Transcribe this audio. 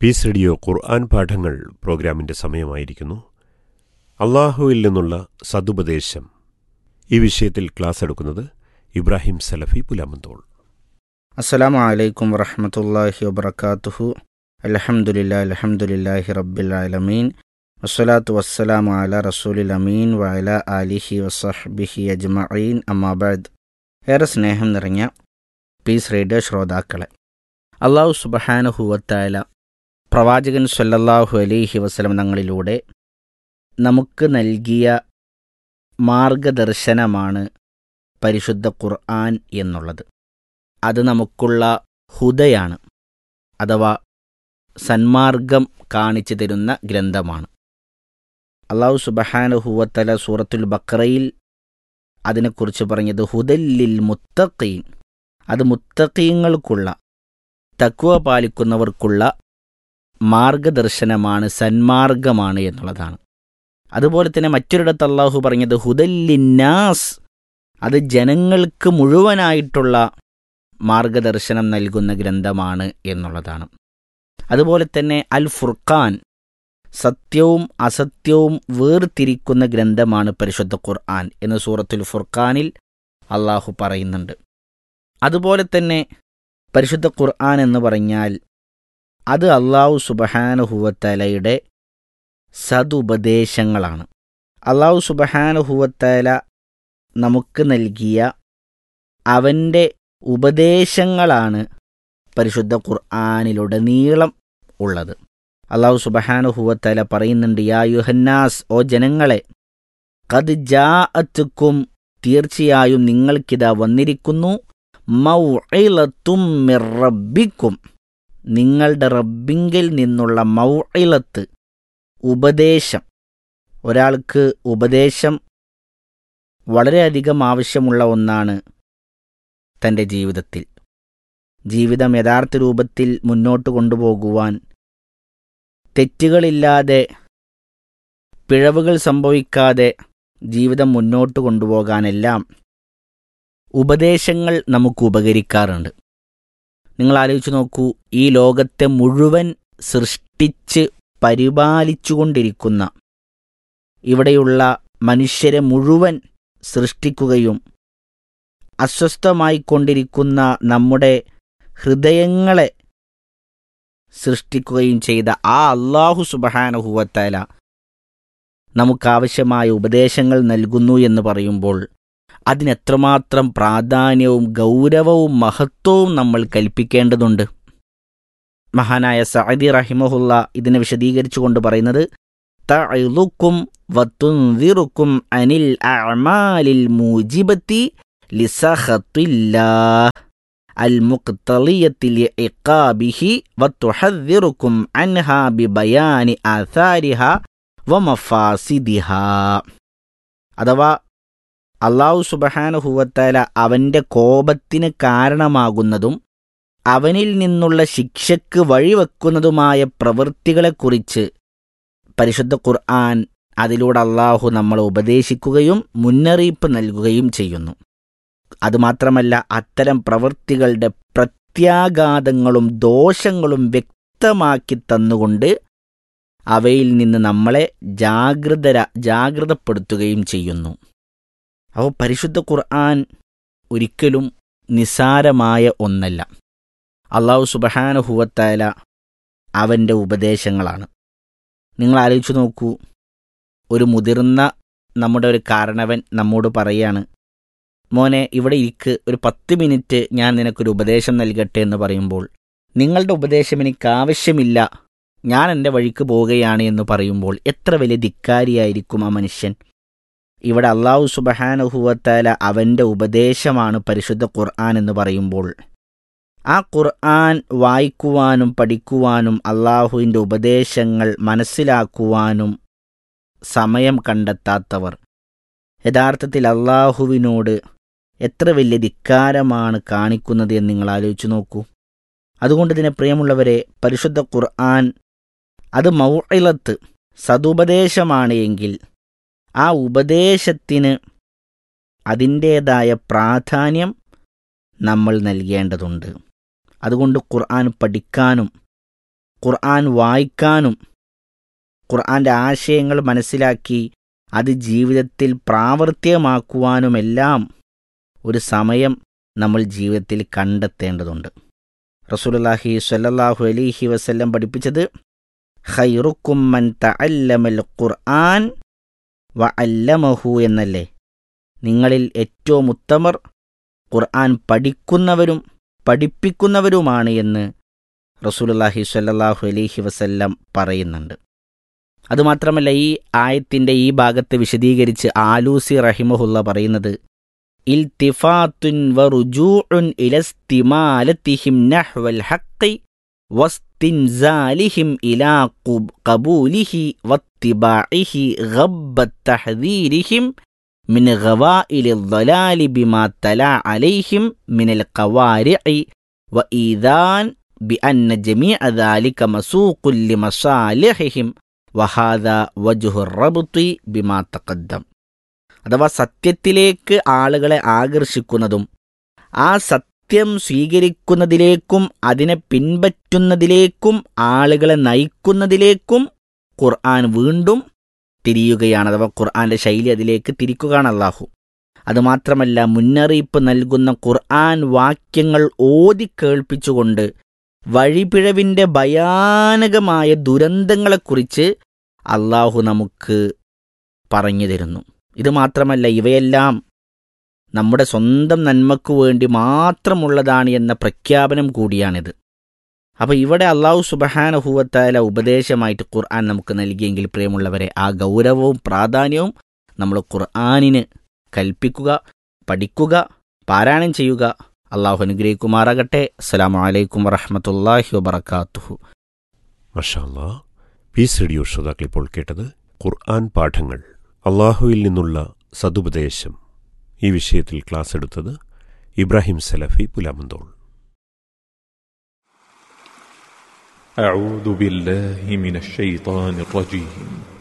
piece radio ഖുർആൻ പാഠങ്ങൾ പ്രോഗ്രാമിൻ്റെ സമയമായിരിക്കുന്നു അള്ളാഹുവിൽ നിന്നുള്ള സതുപദേശം ഈ വിഷയത്തിൽ ക്ലാസ് എടുക്കുന്നത് ഇബ്രാഹിം സലഫി പുലാമന്തോൾ അസ്സലാമു അലൈക്കും വറഹമത്തല്ലാഹി വബർക്കാത്തുഹു അലഹമുല്ലാ അലഹമുല്ലാഹി റബ്ബിൽ ആലമീൻ വസ്സലാത്തു വസ്സലാമു അല റസൂലിൽ അമീൻ വഅല ആലിഹി വസഹ്ബിഹി അജ്മഈൻ അമ്മാബാദ് ഏറെ സ്നേഹം നിറഞ്ഞ പീസ് റേഡിയോ ശ്രോതാക്കളെ അള്ളാഹു സുബഹാനുഹുവത്തായ പ്രവാചകൻ സല്ലല്ലാഹു അലൈഹി വസല്ലം തങ്ങളിലൂടെ നമുക്ക് നൽകിയ മാർഗദർശനമാണ് പരിശുദ്ധ ഖുർആൻ എന്നുള്ളത് അത് നമുക്കുള്ള ഹുദയാണ് അഥവാ സന്മാർഗം കാണിച്ചു തരുന്ന ഗ്രന്ഥമാണ് അള്ളാഹു സുബഹാനുഹുവത്തല സൂറത്തുൽ ബക്രയിൽ അതിനെക്കുറിച്ച് പറഞ്ഞത് ഹുദല്ലിൽ മുത്തഖീൻ അത് മുത്തഖീങ്ങൾക്കുള്ള തക്കുവ പാലിക്കുന്നവർക്കുള്ള മാർഗദർശനമാണ് സന്മാർഗമാണ് എന്നുള്ളതാണ് അതുപോലെ തന്നെ മറ്റൊരിടത്ത് അള്ളാഹു പറഞ്ഞത് ഹുദല്ലിന്നാസ് അത് ജനങ്ങൾക്ക് മുഴുവനായിട്ടുള്ള മാർഗദർശനം നൽകുന്ന ഗ്രന്ഥമാണ് എന്നുള്ളതാണ് അതുപോലെ തന്നെ അൽ ഫുർഖാൻ സത്യവും അസത്യവും വേർതിരിക്കുന്ന ഗ്രന്ഥമാണ് പരിശുദ്ധ ഖുർആൻ എന്ന് സൂറത്തുൽ ഫുർഖാനിൽ അള്ളാഹു പറയുന്നുണ്ട് അതുപോലെ തന്നെ പരിശുദ്ധ ഖുർആൻ എന്ന് പറഞ്ഞാൽ അത് അള്ളാഹു സുബഹാനുഹുവത്തലയുടെ സതുപദേശങ്ങളാണ് അള്ളാഹു സുബഹാനുഹുവത്തല നമുക്ക് നൽകിയ അവൻ്റെ ഉപദേശങ്ങളാണ് പരിശുദ്ധ ഖുർആാനിലുടനീളം ഉള്ളത് അള്ളാഹു സുബഹാനുഹുവത്തല പറയുന്നുണ്ട് യാ യുഹന്നാസ് ഓ ജനങ്ങളെ കത് ജാ അത്തുക്കും തീർച്ചയായും നിങ്ങൾക്കിതാ വന്നിരിക്കുന്നു മൗഇലത്തും റബ്ബിക്കും നിങ്ങളുടെ റബ്ബിങ്കിൽ നിന്നുള്ള മൗഇലത്ത് ഉപദേശം ഒരാൾക്ക് ഉപദേശം വളരെയധികം ആവശ്യമുള്ള ഒന്നാണ് തൻ്റെ ജീവിതത്തിൽ ജീവിതം യഥാർത്ഥ രൂപത്തിൽ മുന്നോട്ട് കൊണ്ടുപോകുവാൻ തെറ്റുകളില്ലാതെ പിഴവുകൾ സംഭവിക്കാതെ ജീവിതം മുന്നോട്ട് കൊണ്ടുപോകാനെല്ലാം ഉപദേശങ്ങൾ നമുക്ക് ഉപകരിക്കാറുണ്ട് നിങ്ങൾ ആലോചിച്ച് നോക്കൂ ഈ ലോകത്തെ മുഴുവൻ സൃഷ്ടിച്ച് പരിപാലിച്ചുകൊണ്ടിരിക്കുന്ന ഇവിടെയുള്ള മനുഷ്യരെ മുഴുവൻ സൃഷ്ടിക്കുകയും അസ്വസ്ഥമായിക്കൊണ്ടിരിക്കുന്ന നമ്മുടെ ഹൃദയങ്ങളെ സൃഷ്ടിക്കുകയും ചെയ്ത ആ അള്ളാഹു സുബഹാനഹുവത്തല നമുക്കാവശ്യമായ ഉപദേശങ്ങൾ നൽകുന്നു എന്ന് പറയുമ്പോൾ അതിനെത്രമാത്രം പ്രാധാന്യവും ഗൗരവവും മഹത്വവും നമ്മൾ കൽപ്പിക്കേണ്ടതുണ്ട് മഹാനായ സഅദി റഹിമഹുല്ല ഇതിനെ വിശദീകരിച്ചുകൊണ്ട് പറയുന്നത് തഅളുക്കും വത്തുൻദിറുക്കും അനിൽ അഅമാലിൽ മൂജിബത്തി ലിസഖത്തില്ലാഹ് المقتضية لعقابه وتحذركم عنها ببيان آثارها ومفاسدها അഥവാ അള്ളാഹു സുബഹാനുഹുവത്തല അവൻ്റെ കോപത്തിന് കാരണമാകുന്നതും അവനിൽ നിന്നുള്ള ശിക്ഷയ്ക്ക് വഴിവെക്കുന്നതുമായ പ്രവൃത്തികളെക്കുറിച്ച് പരിശുദ്ധ ഖുർആൻ അതിലൂടെ അള്ളാഹു നമ്മളെ ഉപദേശിക്കുകയും മുന്നറിയിപ്പ് നൽകുകയും ചെയ്യുന്നു അതുമാത്രമല്ല അത്തരം പ്രവൃത്തികളുടെ പ്രത്യാഘാതങ്ങളും ദോഷങ്ങളും വ്യക്തമാക്കി തന്നുകൊണ്ട് അവയിൽ നിന്ന് നമ്മളെ ജാഗ്രതര ജാഗ്രതപ്പെടുത്തുകയും ചെയ്യുന്നു അപ്പോൾ പരിശുദ്ധ ഖുർആൻ ഒരിക്കലും നിസാരമായ ഒന്നല്ല അള്ളാഹു സുബഹാനുഹുവത്തായ അവൻ്റെ ഉപദേശങ്ങളാണ് നിങ്ങൾ ആലോചിച്ചു നോക്കൂ ഒരു മുതിർന്ന നമ്മുടെ ഒരു കാരണവൻ നമ്മോട് പറയാണ് മോനെ ഇവിടെ ഇരിക്ക് ഒരു പത്ത് മിനിറ്റ് ഞാൻ നിനക്കൊരു ഉപദേശം നൽകട്ടെ എന്ന് പറയുമ്പോൾ നിങ്ങളുടെ ഉപദേശം എനിക്ക് ആവശ്യമില്ല ഞാൻ എൻ്റെ വഴിക്ക് പോവുകയാണ് എന്ന് പറയുമ്പോൾ എത്ര വലിയ ധിക്കാരിയായിരിക്കും ആ മനുഷ്യൻ ഇവിടെ അള്ളാഹു സുബഹാനുഹുവത്താല അവൻ്റെ ഉപദേശമാണ് പരിശുദ്ധ ഖുർആൻ എന്ന് പറയുമ്പോൾ ആ ഖുർആൻ വായിക്കുവാനും പഠിക്കുവാനും അള്ളാഹുവിൻ്റെ ഉപദേശങ്ങൾ മനസ്സിലാക്കുവാനും സമയം കണ്ടെത്താത്തവർ യഥാർത്ഥത്തിൽ അള്ളാഹുവിനോട് എത്ര വലിയ ധിക്കാരമാണ് കാണിക്കുന്നത് എന്ന് നിങ്ങൾ ആലോചിച്ചു നോക്കൂ അതുകൊണ്ട് തന്നെ പ്രിയമുള്ളവരെ പരിശുദ്ധ ഖുർആൻ അത് മൗഇലത്ത് സതുപദേശമാണ് എങ്കിൽ ആ ഉപദേശത്തിന് അതിൻ്റേതായ പ്രാധാന്യം നമ്മൾ നൽകേണ്ടതുണ്ട് അതുകൊണ്ട് ഖുർആൻ പഠിക്കാനും ഖുർആൻ വായിക്കാനും ഖുർആൻ്റെ ആശയങ്ങൾ മനസ്സിലാക്കി അത് ജീവിതത്തിൽ പ്രാവർത്തികമാക്കുവാനുമെല്ലാം ഒരു സമയം നമ്മൾ ജീവിതത്തിൽ കണ്ടെത്തേണ്ടതുണ്ട് റസൂലുള്ളാഹി സ്വല്ലല്ലാഹു അലൈഹി വസല്ലം പഠിപ്പിച്ചത് ഖൈറുക്കും മൻ തഅല്ലമൽ ഖുർആൻ വ അല്ലമഹു എന്നല്ലേ നിങ്ങളിൽ ഏറ്റവും ഉത്തമർ ഖുർആൻ പഠിക്കുന്നവരും പഠിപ്പിക്കുന്നവരുമാണ് എന്ന് റസൂലുള്ളാഹി സ്വല്ലല്ലാഹു അലൈഹി വസല്ലം പറയുന്നുണ്ട് അതുമാത്രമല്ല ഈ ആയത്തിൻ്റെ ഈ ഭാഗത്ത് വിശദീകരിച്ച് ആലൂസി റഹിമഹുല്ല പറയുന്നത് ഇൽത്തിഫാത്തുൻ വറുജൂഉൻ ഇലസ്തിമാലത്തിഹിം നഹ്വൽ ഹഖ് വസ്തിൻസാലിഹിം ഇലാ ഖുബ് ഖബൂലിഹി വത്തിബാഇഹി ഗബ്ബ തഹദീരിഹിം من غوائل الضلال بما تلا عليهم من القوارع وإيذان بأن جميع ذلك مسوق لمصالحهم وهذا وجه الربط بما تقدم അഥവാ സത്യത്തിലേക്ക് ആളുകളെ ആകർഷിക്കുന്നതും ആ സത്യം സ്വീകരിക്കുന്നതിലേക്കും അതിനെ പിൻപറ്റുന്നതിലേക്കും ആളുകളെ നയിക്കുന്നതിലേക്കും ഖുർആൻ വീണ്ടും തിരിയുകയാണ് അഥവാ ഖുർആന്റെ ശൈലി അതിലേക്ക് തിരിക്കുകയാണ് അള്ളാഹു അതുമാത്രമല്ല മുന്നറിയിപ്പ് നൽകുന്ന ഖുർആൻ വാക്യങ്ങൾ ഓതി കേൾപ്പിച്ചുകൊണ്ട് വഴിപിഴവിൻ്റെ ഭയാനകമായ ദുരന്തങ്ങളെക്കുറിച്ച് അള്ളാഹു നമുക്ക് പറഞ്ഞു തരുന്നു ഇത് മാത്രമല്ല ഇവയെല്ലാം നമ്മുടെ സ്വന്തം നന്മയ്ക്കു വേണ്ടി മാത്രമുള്ളതാണ് എന്ന പ്രഖ്യാപനം കൂടിയാണിത് അപ്പോൾ ഇവിടെ അള്ളാഹു സുബഹാനഹുവത്തായ ഉപദേശമായിട്ട് ഖുർആൻ നമുക്ക് നൽകിയെങ്കിൽ പ്രിയമുള്ളവരെ ആ ഗൗരവവും പ്രാധാന്യവും നമ്മൾ ഖുർആാനിന് കൽപ്പിക്കുക പഠിക്കുക പാരായണം ചെയ്യുക അള്ളാഹു അനുഗ്രഹിക്കുമാറാകട്ടെ അസ്സലാമു അലൈക്കും വറഹമത്തല്ലാഹി വബർക്കാത്തുഹു മഷാല്ലാ പീസ് റേഡിയോ ശ്രോതാക്കൾ ഇപ്പോൾ കേട്ടത് ഖുർആൻ പാഠങ്ങൾ അള്ളാഹുവിൽ നിന്നുള്ള സതുപദേശം ഈ വിഷയത്തിൽ ക്ലാസ് എടുത്തത് ഇബ്രാഹിം സലഫി പുലാമന്തോൾ أعوذ بالله من الشيطان الرجيم